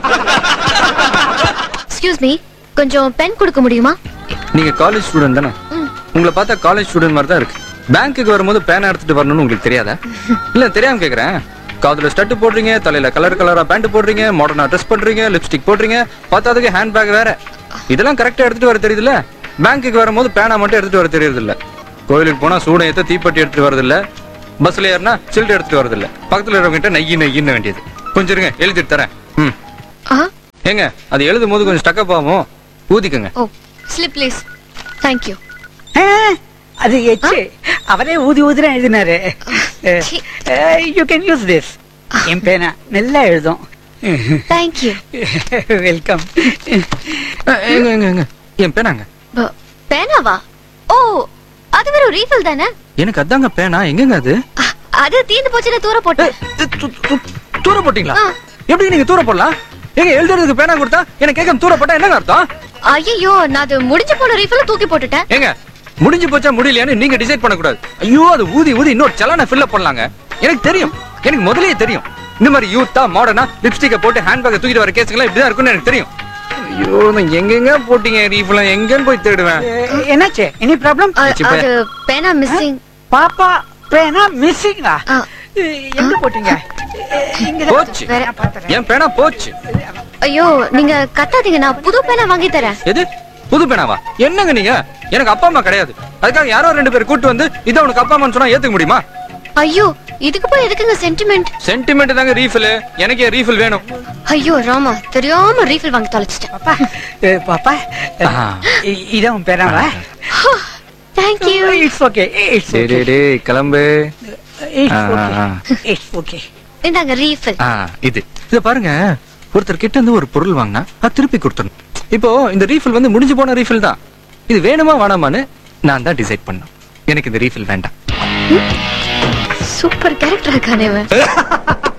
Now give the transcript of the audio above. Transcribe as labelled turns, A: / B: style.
A: Excuse me கொஞ்சம் pen கொடுக்க முடியுமா
B: நீங்க காலேஜ் ஸ்டூடெண்ட் தானே உங்களை பார்த்தா காலேஜ் ஸ்டூடெண்ட் மாதிரி தான் இருக்கு பேங்க்குக்கு வரும்போது பேனா எடுத்துட்டு வரணும்னு உங்களுக்கு தெரியாதா இல்ல தெரியாம கேக்குறேன் காதுல ஸ்டட் போடுறீங்க தலையில கலர் கலரா பேண்ட் போடுறீங்க மாடர்னா ட்ரெஸ் பண்றீங்க லிப்ஸ்டிக் போடுறீங்க பார்த்ததுக்கு ஹேண்ட் பேக் வேற இதெல்லாம் கரெக்டா எடுத்துட்டு வர தெரியுதுல்ல பேங்க்குக்கு வரும்போது பேனா மட்டும் எடுத்துட்டு வர தெரியுது இல்ல கோயிலுக்கு போனா சூடம் ஏத்த தீப்பெட்டி எடுத்துட்டு வரது இல்ல பஸ்ல ஏறினா சில்ட் எடுத்துட்டு வரது இல்ல பக்கத்துல இருக்கிறவங்க நெய்யி நெய்யின்னு வேண்டியது கொஞ்சம் இருங்க எழுதிட்டு தரேன் ம்
A: ஆ
B: ஏங்க அது எழுதும் போது கொஞ்சம் ஸ்டக்கப் ஆகும் ஊதிக்கங்க
A: oh slip please thank you
C: ah, அது எச்சு அவரே ஊதி ஊதிரா எழுதினாரு
A: see.
C: You can use this என் பேனா நல்லா எழுதும்
A: தேங்க்யூ
C: வெல்கம்
B: அஹ், எங்க எங்க எங்க என் பேனாங்க
A: பேனாவா ஓ அது வெறும் ரீஃபில் தானே
B: எனக்கு அதாங்க பேனா எங்கங்க அது
A: அ, அது தீந்து போச்சுன்னு தூர போட்டேன்
B: து- து- து- தூர போட்டீங்களா
A: ஆ.
B: எப்படி நீங்க தூர போடலாம் எங்க எழுதுறதுக்கு பேனா கொடுத்தா எனக்கு கேட்க தூர போட்டா என்னங்க அர்த்தம்
A: ஐயோ நான் அது முடிஞ்சு போன ரீஃபில் தூக்கி போட்டுட்டேன்
B: ஏங்க முடிஞ்சு போச்சா முடியலையான்னு நீங்க டிசைட் பண்ண கூடாது ஐயோ அது ஊதி ஊதி இன்னொரு சலான ஃபில் பண்ணலாங்க எனக்கு தெரியும் எனக்கு முதல்லயே தெரியும் இந்த மாதிரி யூத்தா மாடர்னா லிப்ஸ்டிக்க போட்டு ஹேண்ட் பேக் தூக்கிட்டு வர கேஸுங்களாம் இப்படிதான் இருக்கும்னு எனக்கு தெரியும் ஐயோ நான் எங்கெங்க போட்டீங்க ரீஃபெல்லாம் எங்கன்னு போய் தேடுவேன்
C: என்னாச்சு எனி ப்ராப்ளம்
A: அ,
B: சி, பே-
A: அது பேனா மிஸ்ஸிங்
C: பாப்பா பேனா மிஸ்ஸிங்கா
A: ஆ.
C: எங்க போட்டீங்க இங்க
B: போச்சு
A: வேற.
B: என் பேனா போச்சு
A: ஐயோ நீங்க கத்தாதீங்க நான் புது பேனா வாங்கி தரேன்
B: எது புது பேனாவா என்னங்க நீங்க எனக்கு அப்பா அம்மா கிடையாது அதுக்காக யாரோ ரெண்டு பேர் கூட்டு வந்து இதை உனக்கு அப்பா அம்மான்னு சொன்னா ஏத்துக்க முடியுமா
A: ஐயோ இதுக்கு போய் எதுக்குங்க சென்டிமெண்ட்
B: சென்டிமெண்ட் தாங்க ரீஃபில் எனக்கு ரீஃபில் வேணும்
A: ஐயோ ராமா தெரியாம ரீஃபில் வாங்கி தொலைச்சிட்டேன்
C: பாப்பா ஏ, பாப்பா
B: ஆ.
C: இ- இதான் உன் பேனாவா
A: தேங்க்யூ
C: இட்ஸ் ஓகே இட்ஸ்
B: டேய் டேய், டேய் கிளம்பு
C: it's
B: ah,
C: okay
B: ah.
C: It's okay
A: இந்தாங்க ரீஃபில்
B: ஆ, இது இத பாருங்க ஒருத்தர் கிட்ட இருந்து ஒரு பொருள் வாங்கினா அது திருப்பி கொடுத்துடணும் இப்போ இந்த ரீஃபில் வந்து முடிஞ்சு போன ரீஃபில் தான் இது வேணுமா வேணாமான்னு நான் தான் டிசைட் பண்ணேன் எனக்கு இந்த ரீஃபில் வேண்டாம்
A: சூப்பர் கேரக்டர் இருக்கானே இவன்